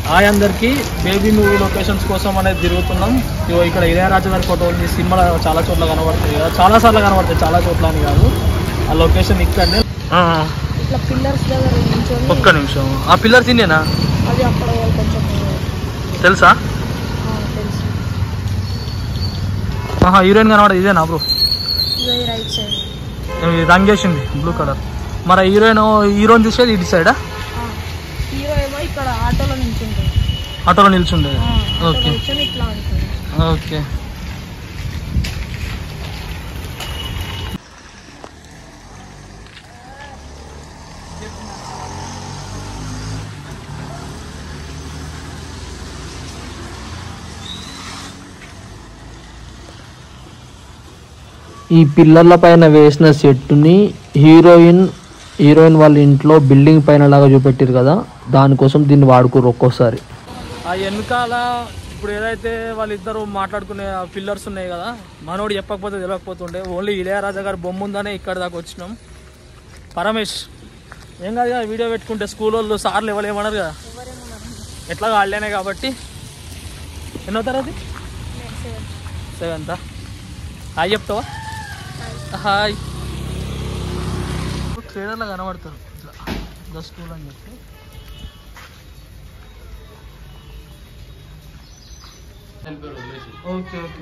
Hi అందరికీ baby movie locations కోసం అనేది తిరుగుతున్నాం ఇగో ఇక్కడ ఇళయరాజు గారి ఫోటో ఉంది సినిమాలో చాలా చోట్ల కనబడతాయి కదా చాలా సార్లు కనబడతాయి చాలా చోట్ల అని కాదు ఆ లొకేషన్ ఇక్కడనే ఇట్లా పిల్లర్స్ దగ్గర నించొని ఒక్క నిమిషం ఆ పిల్లర్ తినేనా అది అక్కడ కొంచెం తెలుసా ఆ, తెలుసు ఆహా హీరోయిన్ కనబడదు ఇదేనా బ్రో ఇది రైట్ సైడ్ ఇది రంగేసింది బ్లూ కలర్ మరి హీరోయిన్ హీరోయిన్ చూసేది ఇటు సైడా హీరో ఏమో ఇక్కడ ఆటోలో నించుంటుంది ఆటోలో నిల్చుండేది ఆ, ఆటోలో ఓకే కూర్చొని ఇట్లా ఉంటుంది ఓకే ఈ పిల్లర్ల పైన వేసిన సెట్టుని హీరోయిన్ హీరోయిన్ వాళ్ళ ఇంట్లో బిల్డింగ్ పైన లాగా చూపెట్టారు కదా దానికోసం దీన్ని వాడుకోరు ఒక్కోసారి ఆ వెనకాల ఇప్పుడు ఏదైతే వాళ్ళిద్దరు మాట్లాడుకునే పిల్లర్స్ ఉన్నాయి కదా మనోడు చెప్పకపోతే తెలియకపోతుండే ఓన్లీ ఇళయరాజా గారి బొమ్మ ఉందనే ఇక్కడ దాకా వచ్చినాం పరమేష్ ఏం కాదు కదా వీడియో పెట్టుకుంటే స్కూల్ వాళ్ళు సార్లు ఎవరేమన్నారు కదా ఎట్లా వాళ్ళేనే కాబట్టి ఎన్నో తరగతి సెవెంతా హాయ్ చెప్తావా హాయ్ ట్రేడర్లో కనబడతారు ఇట్లా ద స్కూల్ అని చెప్పి ఓకే ఓకే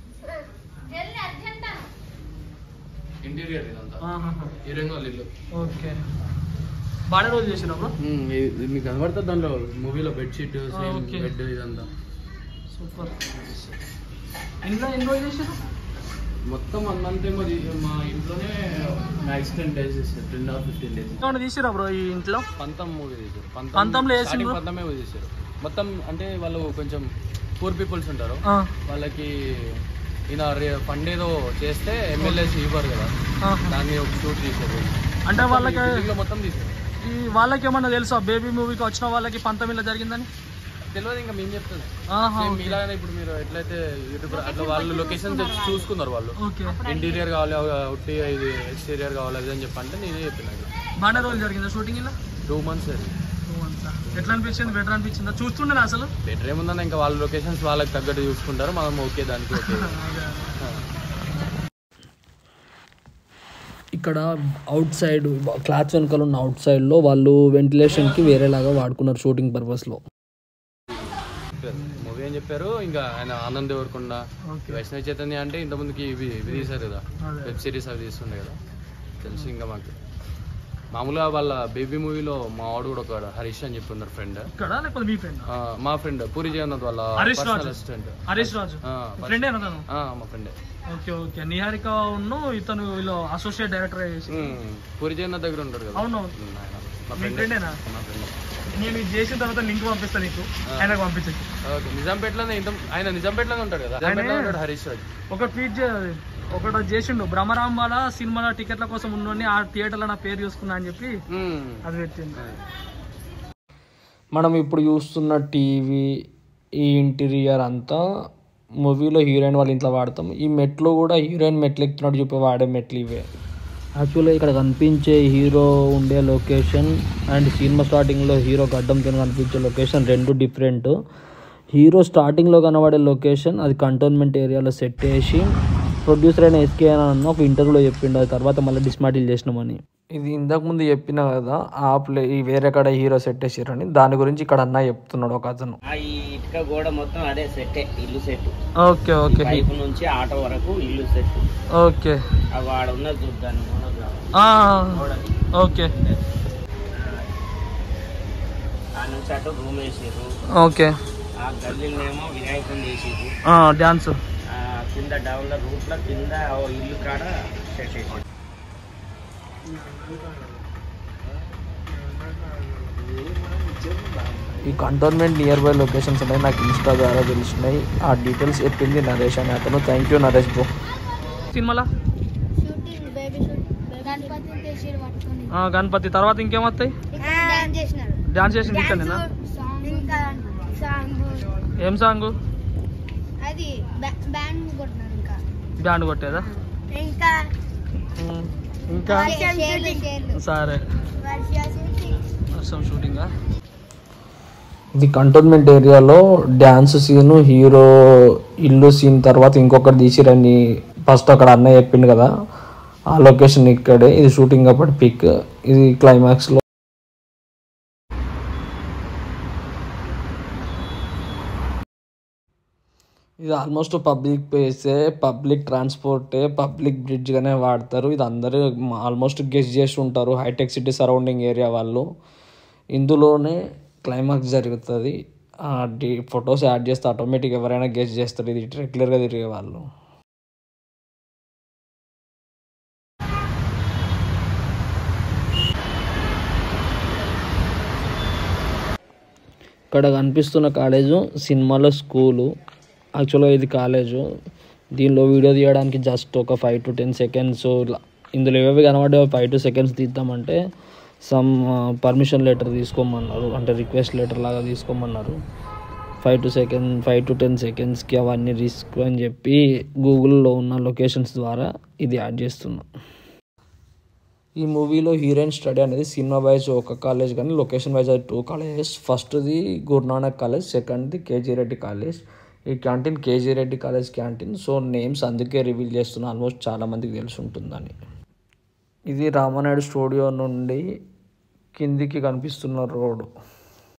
ఇంటీరియర్ ఇదంతా ఆహాహా. ఈ రంగు వాళ్ళ ఇల్లు ఓకే బాగానే రోజు చేసినప్పుడు ఉమ్, ఇది- ఇది మీకు కనబడుతుంది దాంట్లో మూవీలో బెడ్షీట్ సేమ్ ఓకే. బెడ్ ఇదంతా సూపర్ ఇంట్లో ఎన్ని రోజులు చేసారు మొత్తం అన్నంతే మరి మా ఇంట్లోనే మ్యాక్స్ టెన్ డేస్ చేశారు టెన్ ఆర్ ఫిఫ్టీన్ డేస్ ఏమన్నా తీసిరా బ్రో ఈ ఇంట్లో పంతం మూవీ చేశారు పంతంలో వేసిండ్రు? starting పంతమే మూవీ చేశారు మొత్తం అంటే వాళ్ళు కొంచెం పూర్ పీపుల్స్ ఉంటారు ఆ, వాళ్ళకి ఈయన ఫండ్ ఏదో చేస్తే ఎమ్మెల్యేస్ ఇవ్వరు కదా ఆహా. దాన్ని ఒక షూట్ చేశారు అంటే వాళ్ళకి ఈ building లో మొత్తం తీశారు ఈ వాళ్ళకి ఏమన్నా తెలుసా బేబీ మూవీకి వచ్చిన వాళ్ళకి పంతొమ్మిదిలో జరిగిందని తెలియదు ఇంకా మేము చెప్తున్నాం ఆహా సేమ్ మీలాగానే ఇప్పుడు మీరు ఎట్లయితే యూట్యూబ్ అట్లా వాళ్ళు లొకేషన్ చూసుకున్నారు వాళ్ళు ఓకే ఇంటీరియర్ కావాలి ఉట్టి ఇది ఎక్స్టీరియర్ కావాలి అది అని చెప్పంటే నేనే చెప్పిన బాగానే రోజులు జరిగిందా షూటింగ్ ఇలా టూ మంత్స్ అది ఎట్లా అనిపించింది బెటర్ అనిపించిందా చూస్తుండే అసలు బెటర్ ఏముందన్న ఇంకా వాళ్ళ లొకేషన్స్ వాళ్ళకి తగ్గట్టు చూసుకుంటారు మనం ఓకే దానికి ఓకే ఇక్కడ అవుట్ సైడ్ క్లాత్ వెనకాల ఉన్న అవుట్ సైడ్లో వాళ్ళు వెంటిలేషన్కి వేరేలాగా వాడుకున్నారు షూటింగ్ పర్పస్లో మూవీ అని చెప్పారు ఇంకా ఆయన ఆనంద్ దేవరకొండ ఓకే వైష్ణవ చైతన్య అంటే ఇంతకుముందుకి ఇవి ఇవి తీశారు కదా అదే. వెబ్ సిరీస్ అవి తీస్తుండే కదా తెలిసి ఇంకా మాకు మామూలుగా వాళ్ళ బేబీ మూవీలో మా వాడు కూడా ఒక హరీష్ అని చెప్పి ఉన్నారు ఫ్రెండ్ ఇక్కడ లేకపోతే మీ ఫ్రెండ్ మా ఫ్రెండ్ పూరి జగన్నాథ్ వాళ్ళ Harish personal Raju. Assistant Harish Raju friend ఏనా తను మా ఫ్రెండే ఓకే ఓకే నిహారిక ఉన్ను ఇతను వీళ్ళు అసోసియేట్ డైరెక్టర్ చేసి పూరి జగన్నాథ్ దగ్గర ఉంటారు కదా అవును ఉమ్, ఆయన. మా మీ ఫ్రెండ్ ఫ్రెండేనా మా ఫ్రెండ్ నేను ఇది చేసిన తర్వాత లింక్ పంపిస్తాను నీకు ఆయనకు పంపించండి ఓకే నిజాంపేటలోనే ఇంత ఆయన నిజాంపేటలోనే ఉంటాడు కదా నిజాంపేటలో ఉంటాడు హరీష్ రాజ్ ఒక ట్వీట్ చే- ఒకటి చేసిండు భ్రమరాంబాల సినిమాల టికెట్ల కోసం ఉన్నోని ఆ థియేటర్లో నా పేరు చూసుకున్నా అని చెప్పి ఉమ్. అది పెట్టింది మనం ఇప్పుడు చూస్తున్న టీవీ ఈ ఇంటీరియర్ అంతా మూవీలో హీరోయిన్ వాళ్ళ ఇంట్లో వాడతాం ఈ మెట్లు కూడా హీరోయిన్ మెట్లు ఎక్కుతున్నట్టు చెప్పి వాడే మెట్లు ఇవే యాక్చువల్గా ఇక్కడ కనిపించే హీరో ఉండే లొకేషన్ అండ్ సినిమా స్టార్టింగ్లో హీరో గడ్డంతో కనిపించే లొకేషన్ రెండు డిఫరెంట్ హీరో స్టార్టింగ్లో కనబడే లొకేషన్ అది కంటోన్మెంట్ ఏరియాలో సెట్ చేసి ప్రొడ్యూసర్ అయిన ఎస్కే అని అన్న ఒక ఇంటర్వ్యూలో చెప్పిండు అది తర్వాత మళ్ళీ డిస్మాటిల్ చేసినామని ఇది ఇంతకుముందు చెప్పిన కదా ఆ ప్లే ఈ వేరే కాడ హీరో సెట్ వేసారని దాని గురించి ఇక్కడ అన్న చెప్తున్నాడు ఒక అతను ఆ ఈ ఇటుక గోడ మొత్తం అదే సెట్ ఇల్లు సెట్ ఓకే ఓకే పైపు నుంచి ఆటో వరకు ఇల్లు సెట్ ఓకే ఆ వాడు ఉన్న చూద్దాన్ని ఆ, ఓకే ఆ నుంచి అటు రూమ్ వేసారు ఓకే ఆ గల్లీలోనేమో వినాయకుని వేసారు డ్యాన్స్ ఆ కింద డౌన్ల రూట్ లో కింద ఓ ఇల్లు కాడ సెట్ వేసారు ఈ కంటోన్మెంట్ నియర్ బై లొకేషన్స్ ఉన్నాయి నాకు ఇన్స్టా ద్వారా తెలిసినాయి ఆ డీటెయిల్స్ చెప్పింది నరేష్ అని అతను థ్యాంక్ యూ నరేష్ బ్రో సినిమాలో షూటింగ్ బేబీ షూట్ గణపతి తెచ్చి పట్టుకొని ఆ, గణపతి తర్వాత ఇంకేమొస్తాయి డాన్స్ చేసినారు డాన్స్ చేసింది ఇక్కడనేనా సాంగ్ ఇంకా సాంగ్ ఏం సాంగ్ అది బ్యాండ్ కొట్టినారు ఇంకా బ్యాండ్ కొట్టేదా ఇంకా ఉమ్, ఇంకా షేర్లు షేర్లు సరే వర్ష షూటింగ్ వర్షం షూటింగా ఇది కంటోన్మెంట్ ఏరియాలో డ్యాన్స్ సీన్ హీరో ఇల్లు సీన్ తర్వాత ఇంకొకటి తీసిరని ఫస్ట్ అక్కడ అన్నయ్య చెప్పిండు కదా ఆ లొకేషన్ ఇక్కడే ఇది షూటింగ్ అప్పటి పిక్ ఇది క్లైమాక్స్లో ఇది ఆల్మోస్ట్ పబ్లిక్ ప్లేసే పబ్లిక్ ట్రాన్స్పోర్టే పబ్లిక్ బ్రిడ్జ్గానే వాడతారు ఇది అందరూ ఆల్మోస్ట్ గెస్ట్ చేసి ఉంటారు హైటెక్ సిటీ సరౌండింగ్ ఏరియా వాళ్ళు ఇందులోనే క్లైమాక్స్ జరుగుతుంది డి ఫొటోస్ యాడ్ చేస్తే ఆటోమేటిక్ ఎవరైనా గెస్ట్ చేస్తారు ఇది రెగ్యులర్గా తిరిగే వాళ్ళు ఇక్కడ కనిపిస్తున్న కాలేజు సినిమాలో స్కూలు యాక్చువల్గా ఇది కాలేజు దీనిలో వీడియో తీయడానికి జస్ట్ ఒక ఫైవ్ టు టెన్ సెకండ్స్ ఇందులో ఏవేవి కనబడే ఫైవ్ టు సెకండ్స్ తీద్దామంటే సమ్ పర్మిషన్ లెటర్ తీసుకోమన్నారు అంటే రిక్వెస్ట్ లెటర్ లాగా తీసుకోమన్నారు five to second five to ten సెకండ్స్కి అవన్నీ రిస్క్ అని చెప్పి గూగుల్లో ఉన్న లొకేషన్స్ ద్వారా ఇది యాడ్ చేస్తున్నాం ఈ మూవీలో హీరోయిన్ స్టడీ అనేది సినిమా వైజ్ ఒక కాలేజ్ కానీ లొకేషన్ వైజ్ టూ కాలేజెస్ ఫస్ట్ది గురునానక్ కాలేజ్ సెకండ్ది కేజీ రెడ్డి కాలేజ్ ఈ canteen KG Reddy college canteen so names అందుకే రివీల్ చేస్తున్నా ఆల్మోస్ట్ చాలా మందికి తెలిసి ఉంటుందని ఇది రామానాయుడు స్టూడియో నుండి కిందికి కనిపిస్తున్న రోడ్